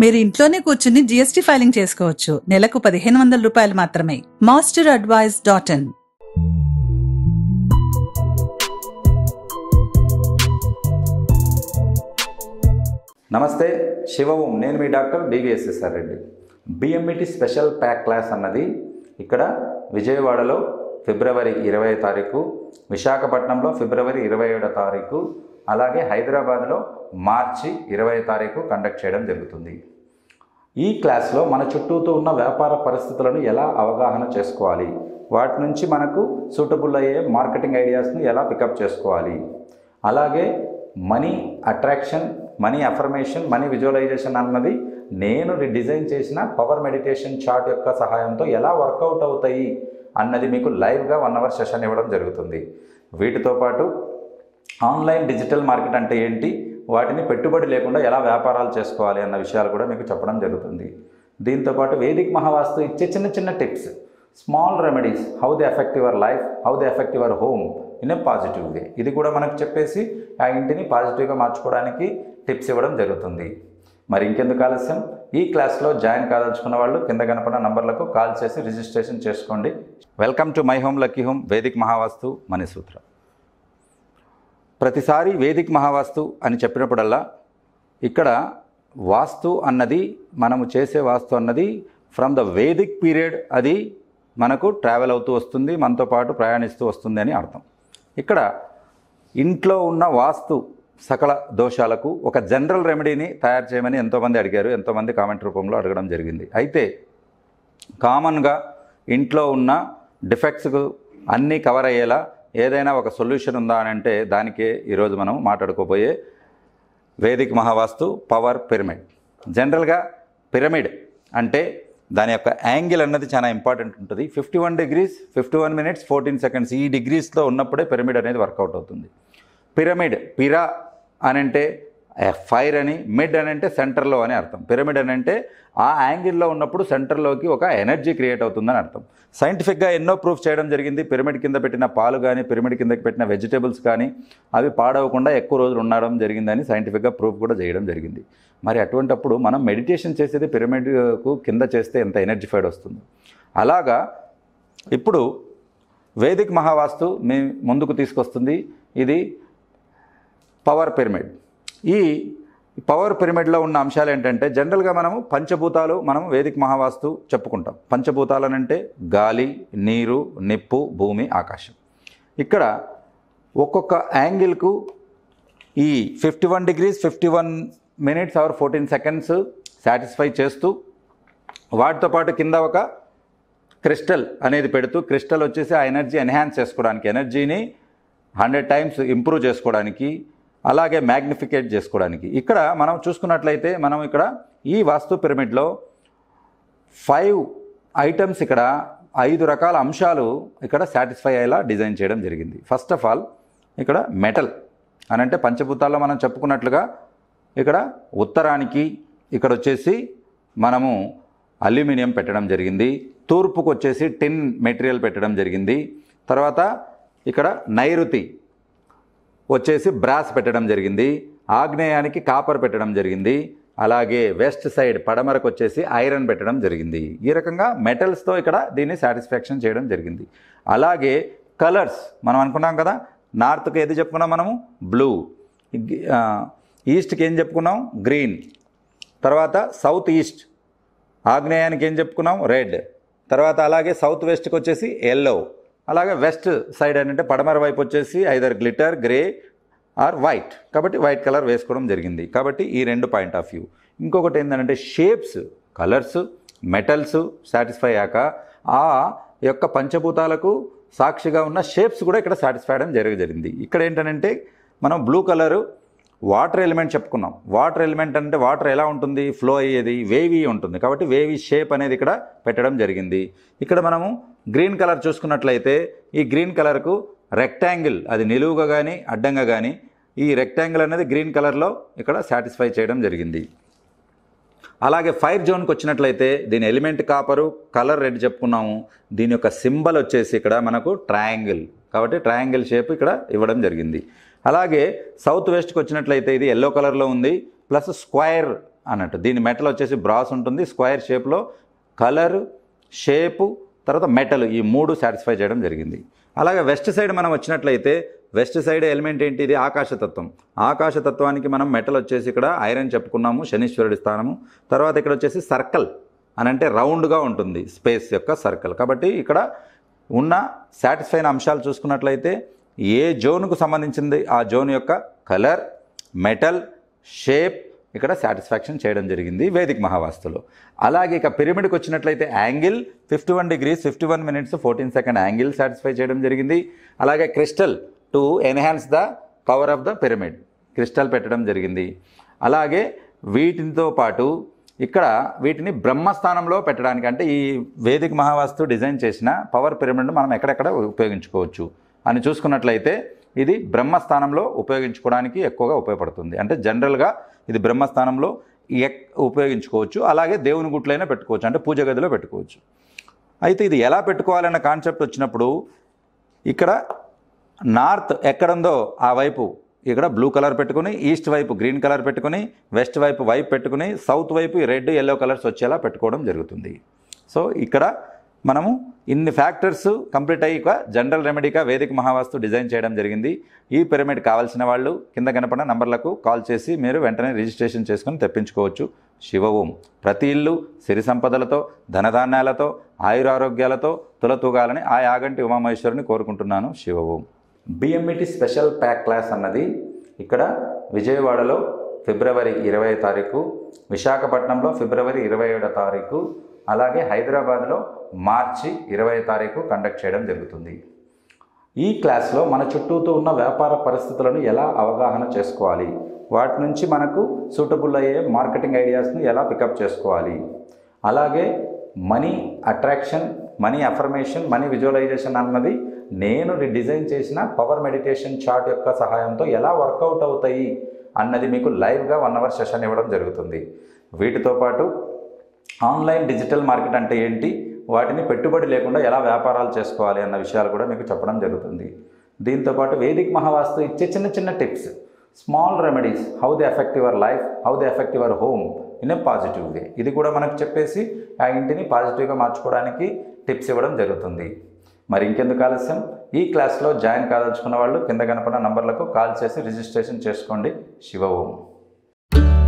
మీరు ఇంట్లోనే కూర్చుని జీఎస్టీ ఫైలింగ్ చేసుకోవచ్చు నెలకు పదిహేను వందల రూపాయలు మాత్రమే మాస్టర్ అడ్వైజ్ డాట్ ఇన్ నమస్తే శివవం నేను మీ doctor DVSSR Reddy BMET special pack class అన్నది ఇక్కడ విజయవాడలో ఫిబ్రవరి ఇరవై తారీఖు విశాఖపట్నంలో ఫిబ్రవరి ఇరవై ఏడో తారీఖు అలాగే హైదరాబాద్లో మార్చి ఇరవై తారీఖు కండక్ట్ చేయడం జరుగుతుంది ఈ క్లాస్లో మన చుట్టూతో ఉన్న వ్యాపార పరిస్థితులను ఎలా అవగాహన చేసుకోవాలి వాటి నుంచి మనకు సూటబుల్ అయ్యే మార్కెటింగ్ ఐడియాస్ను ఎలా పికప్ చేసుకోవాలి అలాగే money attraction money affirmation money visualisation అన్నది నేను డిజైన్ చేసిన పవర్ మెడిటేషన్ చార్ట్ యొక్క సహాయంతో ఎలా వర్కౌట్ అవుతాయి అన్నది మీకు లైవ్గా వన్ అవర్ సెషన్ ఇవ్వడం జరుగుతుంది వీటితో పాటు ఆన్లైన్ డిజిటల్ మార్కెట్ అంటే ఏంటి వాటిని పెట్టుబడి లేకుండా ఎలా వ్యాపారాలు చేసుకోవాలి అన్న విషయాలు కూడా మీకు చెప్పడం జరుగుతుంది దీంతోపాటు వేదిక్ మహావాస్తు ఇచ్చే చిన్న చిన్న tips small remedies how they effect your life how they effect your home in a positive way ఇది కూడా మనకు చెప్పేసి ఆ ఇంటిని పాజిటివ్గా మార్చుకోవడానికి టిప్స్ ఇవ్వడం జరుగుతుంది మరి ఇంకెందుకు ఆలస్యం ఈ క్లాస్లో జాయిన్ కాదలుచుకున్న వాళ్ళు కింద కనపడిన నంబర్లకు కాల్ చేసి రిజిస్ట్రేషన్ చేసుకోండి welcome to my home lucky home Vedic Mahavastu Manisutra ప్రతిసారి వేదిక్ మహావాస్తు అని చెప్పినప్పుడల్లా ఇక్కడ వాస్తు అన్నది మనము చేసే వాస్తు అన్నది ఫ్రమ్ ద వేదిక్ పీరియడ్ అది మనకు ట్రావెల్ అవుతూ వస్తుంది మనతో పాటు ప్రయాణిస్తూ వస్తుంది అని అర్థం ఇక్కడ ఇంట్లో ఉన్న వాస్తు సకల దోషాలకు ఒక జనరల్ రెమెడీని తయారు చేయమని ఎంతోమంది అడిగారు ఎంతోమంది కామెంట్ రూపంలో అడగడం జరిగింది అయితే కామన్గా ఇంట్లో ఉన్న డిఫెక్ట్స్కు అన్నీ కవర్ అయ్యేలా ఏదైనా ఒక సొల్యూషన్ ఉందా అని అంటే దానికే ఈరోజు మనం మాట్లాడుకోబోయే వేదిక్ మహావాస్తు పవర్ పిరమిడ్ జనరల్గా పిరమిడ్ అంటే దాని యొక్క యాంగిల్ అన్నది చాలా ఇంపార్టెంట్ ఉంటుంది fifty one degrees fifty one minutes fourteen seconds ఈ డిగ్రీస్లో ఉన్నప్పుడే పిరమిడ్ అనేది వర్కౌట్ అవుతుంది పిరమిడ్ పిరా అని అంటే ఫైర్ అని మిడ్ అని అంటే సెంటర్లో అని అర్థం పిరమిడ్ అని అంటే ఆ యాంగిల్లో ఉన్నప్పుడు సెంటర్లోకి ఒక ఎనర్జీ క్రియేట్ అవుతుందని అర్థం సైంటిఫిక్గా ఎన్నో ప్రూఫ్ చేయడం జరిగింది పిరమిడ్ కింద పెట్టిన పాలు కానీ పిరమిడ్ కిందకి పెట్టిన వెజిటేబుల్స్ కానీ అవి పాడవకుండా ఎక్కువ రోజులు ఉండడం జరిగిందని సైంటిఫిక్గా ప్రూఫ్ కూడా చేయడం జరిగింది మరి అటువంటప్పుడు మనం మెడిటేషన్ చేసేది పిరమిడ్కు కింద చేస్తే ఎంత ఎనర్జిఫైడ్ వస్తుంది అలాగా ఇప్పుడు వేదిక్ మహావాస్తు మీ ముందుకు తీసుకొస్తుంది ఇది పవర్ పిరమిడ్ ఈ పవర్ పిరమిడ్లో ఉన్న అంశాలు ఏంటంటే జనరల్గా మనము పంచభూతాలు మనం వేదిక మహావాస్తు చెప్పుకుంటాం పంచభూతాలు అంటే గాలి నీరు నిప్పు భూమి ఆకాశం ఇక్కడ ఒక్కొక్క యాంగిల్కు ఈ fifty one degrees fifty one minutes or fourteen seconds satisfy చేస్తూ వాటితో పాటు కింద ఒక క్రిస్టల్ అనేది పెడుతూ క్రిస్టల్ వచ్చేసి ఆ ఎనర్జీ ఎన్హాన్స్ చేసుకోవడానికి ఎనర్జీని హండ్రెడ్ టైమ్స్ ఇంప్రూవ్ చేసుకోవడానికి అలాగే మ్యాగ్నిఫికేట్ చేసుకోవడానికి ఇక్కడ మనం చూసుకున్నట్లయితే మనం ఇక్కడ ఈ వాస్తు పిరమిడ్లో ఫైవ్ ఐటమ్స్ ఇక్కడ ఐదు రకాల అంశాలు ఇక్కడ సాటిస్ఫై అయ్యేలా డిజైన్ చేయడం జరిగింది ఫస్ట్ ఆఫ్ ఆల్ ఇక్కడ మెటల్ అని అంటే పంచభూతాల్లో మనం చెప్పుకున్నట్లుగా ఇక్కడ ఉత్తరానికి ఇక్కడ వచ్చేసి మనము అల్యూమినియం పెట్టడం జరిగింది తూర్పుకు వచ్చేసి టిన్ మెటీరియల్ పెట్టడం జరిగింది తర్వాత ఇక్కడ నైరుతి వచ్చేసి బ్రాస్ పెట్టడం జరిగింది ఆగ్నేయానికి కాపర్ పెట్టడం జరిగింది అలాగే వెస్ట్ సైడ్ పడమరకు వచ్చేసి ఐరన్ పెట్టడం జరిగింది ఈ రకంగా మెటల్స్తో ఇక్కడ దీన్ని సాటిస్ఫాక్షన్ చేయడం జరిగింది అలాగే కలర్స్ మనం అనుకున్నాం కదా నార్త్కి ఏది చెప్పుకున్నాం మనము బ్లూ ఈస్ట్కి ఏం చెప్పుకున్నాం గ్రీన్ తర్వాత సౌత్ ఈస్ట్ ఆగ్నేయానికి ఏం చెప్పుకున్నాం రెడ్ తర్వాత అలాగే సౌత్ వెస్ట్కి వచ్చేసి ఎల్లో అలాగే వెస్ట్ సైడ్ అంటే పడమర వైపు వచ్చేసి either glitter grey or white కాబట్టి వైట్ కలర్ వేసుకోవడం జరిగింది కాబట్టి ఈ రెండు పాయింట్ ఆఫ్ వ్యూ ఇంకొకటి ఏంటంటే షేప్స్ కలర్స్ మెటల్స్ సాటిస్ఫై అయ్యాక ఆ యొక్క పంచభూతాలకు సాక్షిగా ఉన్న షేప్స్ కూడా ఇక్కడ సాటిస్ఫై అవ్వడం జరగ జరిగింది ఇక్కడ ఏంటంటే మనం బ్లూ కలరు వాటర్ ఎలిమెంట్ చెప్పుకున్నాం వాటర్ ఎలిమెంట్ అంటే వాటర్ ఎలా ఉంటుంది ఫ్లో అయ్యేది వేవీ ఉంటుంది కాబట్టి వేవీ షేప్ అనేది ఇక్కడ పెట్టడం జరిగింది ఇక్కడ మనము గ్రీన్ కలర్ చూసుకున్నట్లయితే ఈ గ్రీన్ కలర్కు రెక్టాంగిల్ అది నిలువుగా కానీ అడ్డంగా కానీ ఈ రెక్టాంగిల్ అనేది గ్రీన్ కలర్లో ఇక్కడ సాటిస్ఫై చేయడం జరిగింది అలాగే ఫైర్ జోన్కి వచ్చినట్లయితే దీని ఎలిమెంట్ కాపరు కలర్ రెడ్ చెప్పుకున్నాము దీని యొక్క సింబల్ వచ్చేసి ఇక్కడ మనకు ట్రయాంగిల్ కాబట్టి ట్రయాంగిల్ షేప్ ఇక్కడ ఇవ్వడం జరిగింది అలాగే సౌత్ వెస్ట్కి వచ్చినట్లయితే ఇది ఎల్లో కలర్లో ఉంది ప్లస్ స్క్వైర్ అన్నట్టు దీని మెటల్ వచ్చేసి బ్రాస్ ఉంటుంది స్క్వేర్ షేప్లో కలర్ షేపు తర్వాత మెటల్ ఈ మూడు సాటిస్ఫై చేయడం జరిగింది అలాగే వెస్ట్ సైడ్ మనం వచ్చినట్లయితే వెస్ట్ సైడ్ ఎలిమెంట్ ఏంటి ఇది ఆకాశతత్వం ఆకాశతత్వానికి మనం మెటల్ వచ్చేసి ఇక్కడ ఐరన్ చెప్పుకున్నాము శనీశ్వరుడి స్థానము తర్వాత ఇక్కడ వచ్చేసి సర్కిల్ అని అంటే రౌండ్గా ఉంటుంది స్పేస్ యొక్క సర్కిల్ కాబట్టి ఇక్కడ ఉన్న సాటిస్ఫై అయిన అంశాలు చూసుకున్నట్లయితే ఏ జోన్కు సంబంధించింది ఆ జోన్ యొక్క కలర్ మెటల్ షేప్ ఇక్కడ సాటిస్ఫాక్షన్ చేయడం జరిగింది వేదిక్ మహావాస్తులో అలాగే ఇక పిరమిడ్కి వచ్చినట్లయితే angle fifty one degrees fifty one minutes fourteen second angle satisfy చేయడం జరిగింది అలాగే crystal to enhance the power of the pyramid crystal పెట్టడం జరిగింది అలాగే వీటితో పాటు ఇక్కడ వీటిని బ్రహ్మస్థానంలో పెట్టడానికి అంటే ఈ వేదిక మహావాస్తు డిజైన్ చేసిన పవర్ పిరమిడ్ను మనం ఎక్కడెక్కడ ఉపయోగించుకోవచ్చు అని చూసుకున్నట్లయితే ఇది బ్రహ్మస్థానంలో ఉపయోగించుకోవడానికి ఎక్కువగా ఉపయోగపడుతుంది అంటే జనరల్గా ఇది బ్రహ్మస్థానంలో ఎక్ ఉపయోగించుకోవచ్చు అలాగే దేవుని గుట్లైనా పెట్టుకోవచ్చు అంటే పూజ గదిలో పెట్టుకోవచ్చు అయితే ఇది ఎలా పెట్టుకోవాలన్న కాన్సెప్ట్ వచ్చినప్పుడు ఇక్కడ నార్త్ ఎక్కడుందో ఆ వైపు ఇక్కడ బ్లూ కలర్ పెట్టుకుని ఈస్ట్ వైపు గ్రీన్ కలర్ పెట్టుకుని వెస్ట్ వైపు వైపు పెట్టుకుని సౌత్ వైపు రెడ్ ఎల్లో కలర్స్ వచ్చేలా పెట్టుకోవడం జరుగుతుంది సో ఇక్కడ మనము ఇన్ని ఫ్యాక్టర్స్ కంప్లీట్ అయ్యి జనరల్ రెమెడీగా వేదిక మహావాస్తు డిజైన్ చేయడం జరిగింది ఈ పిరమిడ్ కావాల్సిన వాళ్ళు కింద కనపడిన నంబర్లకు కాల్ చేసి మీరు వెంటనే రిజిస్ట్రేషన్ చేసుకొని తెప్పించుకోవచ్చు శివ ఓం ప్రతి ఇల్లు సిరి సంపదలతో ధనధాన్యాలతో ఆయురారోగ్యాలతో తులతూగాలని ఆ యాగంటి ఉమామహేశ్వరుని కోరుకుంటున్నాను శివ ఓం బిఎంఈటి స్పెషల్ ప్యాక్ క్లాస్ అన్నది ఇక్కడ విజయవాడలో ఫిబ్రవరి ఇరవై తారీఖు విశాఖపట్నంలో ఫిబ్రవరి ఇరవై ఏడో తారీఖు అలాగే హైదరాబాద్లో మార్చి ఇరవై తారీఖు కండక్ట్ చేయడం జరుగుతుంది ఈ క్లాస్లో మన చుట్టూతో ఉన్న వ్యాపార పరిస్థితులను ఎలా అవగాహన చేసుకోవాలి వాటి నుంచి మనకు సూటబుల్ అయ్యే మార్కెటింగ్ ఐడియాస్ను ఎలా పికప్ చేసుకోవాలి అలాగే money attraction money affirmation money visualisation అన్నది నేను డిజైన్ చేసిన పవర్ మెడిటేషన్ చార్ట్ యొక్క సహాయంతో ఎలా వర్కౌట్ అవుతాయి అన్నది మీకు లైవ్గా వన్ అవర్ సెషన్ ఇవ్వడం జరుగుతుంది వీటితో పాటు ఆన్లైన్ డిజిటల్ మార్కెట్ అంటే ఏంటి వాటిని పెట్టుబడి లేకుండా ఎలా వ్యాపారాలు చేసుకోవాలి అన్న విషయాలు కూడా మీకు చెప్పడం జరుగుతుంది దీంతోపాటు వేదిక్ మహావాస్తు ఇచ్చే చిన్న చిన్న tips small remedies how they effect your life how they effect your home in a positive way ఇది కూడా మనకు చెప్పేసి ఆ ఇంటిని పాజిటివ్గా మార్చుకోవడానికి టిప్స్ ఇవ్వడం జరుగుతుంది మరి ఇంకెందుకు ఆలస్యం ఈ క్లాస్లో జాయిన్ కాదలుచుకున్న వాళ్ళు కింద కనపడిన నంబర్లకు కాల్ చేసి రిజిస్ట్రేషన్ చేసుకోండి శివ ఓం